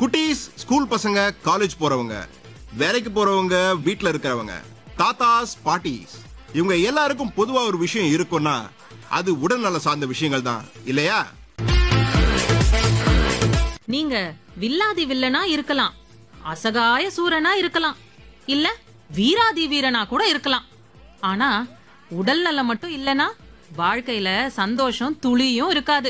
குட்டீஸ் ஸ்கூல் பசங்க காலேஜ் போறவங்க வேலைக்கு போறவங்க வீட்ல இருக்கிறவங்க தாத்தாஸ் பாட்டிஸ் இவங்க எல்லாருக்கும் பொதுவா ஒரு விஷயம் இருக்கும்னா அது உடல்நல சார்ந்த விஷயங்கள் தான் இல்லையா நீங்க வில்லாதி வில்லனா இருக்கலாம் அசகாய சூரனா இருக்கலாம் இல்ல வீராதி வீரனா கூட இருக்கலாம் ஆனா உடல் நலம் மட்டும் இல்லனா வாழ்க்கையில சந்தோஷம் துளியும் இருக்காது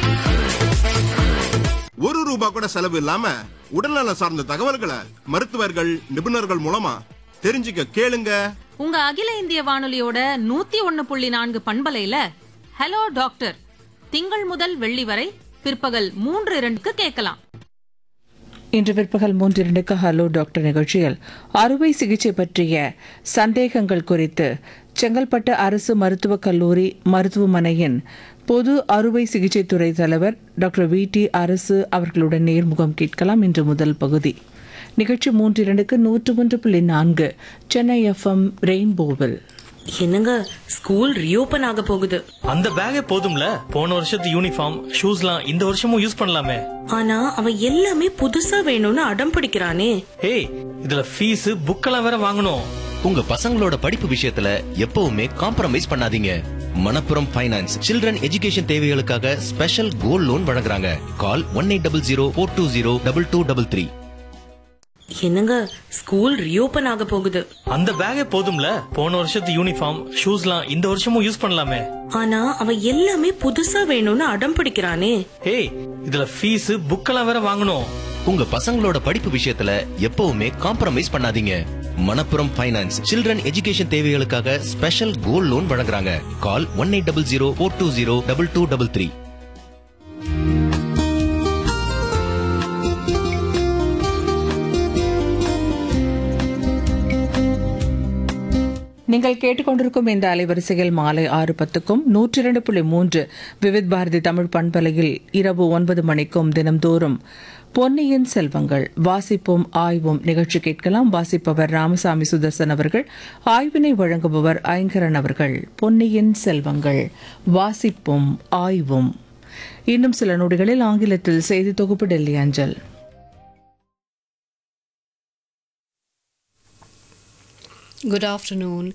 ஒரு ரூபா கூட செலவு இல்லாம உடல்நல சார்ந்த தகவல்களை மருத்துவர்கள் நிபுணர்கள் மூலமா தெரிஞ்சுக்க கேளுங்க உங்க அகில இந்திய வானொலியோட நூத்தி ஒன்னு புள்ளி நான்கு பண்பலையில ஹலோ டாக்டர் திங்கள் முதல் வெள்ளி வரை பிற்பகல் மூன்று இரண்டுக்கு கேட்கலாம் இன்று பிற்பகல் மூன்றிரண்டுக்கு ஹலோ டாக்டர் நிகழ்ச்சியில் அறுவை சிகிச்சை பற்றிய சந்தேகங்கள் குறித்து செங்கல்பட்டு அரசு மருத்துவக் கல்லூரி மருத்துவமனையின் பொது அறுவை சிகிச்சை துறை தலைவர் டாக்டர் வி டி அரசு அவர்களுடன் நேர்முகம் கேட்கலாம் இன்று முதல் பகுதி நிகழ்ச்சி மூன்றிரண்டுக்கு நூற்று ஒன்று புள்ளி நான்கு சென்னை எஃப்எம் ரெயின்போவில் என்னங்க ஸ்கூல் ரீஓபன் ஆக போகுது அந்த பேக்கே போதும்ல போன வருஷத்து யூனிஃபார்ம் ஷூஸ்லாம் இந்த வருஷமும் யூஸ் பண்ணலாமே ஆனா அவன் எல்லாமே புதுசா வேணும்னு அடம் பிடிக்கிறானே ஏய் இதுல ஃபீஸ் புக்கெல்லாம் வேற வாங்கணும் உங்க பசங்களோட படிப்பு விஷயத்துல எப்பவுமே காம்ப்ரமைஸ் பண்ணாதீங்க மணப்புரம் ஃபைனான்ஸ் சில்ட்ரன் எஜுகேஷன் தேவைகளுக்காக ஸ்பெஷல் கோல்ட் லோன் வழங்குறாங்க call one eight double zero four two zero double two double three என்னங்க ஸ்கூல் ரீஓபன் ஆக போகுது அந்த பேக்கே போதும்ல போன வருஷத்து யூனிஃபார்ம் ஷூஸ்லாம் இந்த வருஷமும் யூஸ் பண்ணலாமே ஆனா அவன் எல்லாமே புதுசா வேணும்னு அடம் பிடிக்கிறானே ஏய் இதுல ஃபீஸ் புக்கெல்லாம் வேற வாங்கணும் உங்க பசங்களோட படிப்பு விஷயத்துல எப்பவுமே காம்ப்ரமைஸ் பண்ணாதீங்க மணப்புரம் ஃபைனான்ஸ் சில்ட்ரன் எஜுகேஷன் தேவைகளுக்காக ஸ்பெஷல் கோல்ட் லோன் வழங்குறாங்க call one eight double zero four two zero double two double three நீங்கள் கேட்டுக்கொண்டிருக்கும் இந்த அலைவரிசையில் மாலை ஆறு பத்துக்கும் நூற்றி இரண்டு புள்ளி மூன்று விவித் பாரதி தமிழ் பண்பலையில் இரவு ஒன்பது மணிக்கும் தினம்தோறும் பொன்னியின் செல்வங்கள் வாசிப்போம் ஆய்வும் நிகழ்ச்சி கேட்கலாம் வாசிப்பவர் ராமசாமி சுதர்சன் அவர்கள் ஆய்வினை வழங்குபவர் ஐங்கரன் அவர்கள் பொன்னியின் செல்வங்கள் வாசிப்போம் ஆய்வும் இன்னும் சில நொடிகளில் ஆங்கிலத்தில் செய்தி தொகுப்பு டெல்லி அஞ்சல் Good afternoon.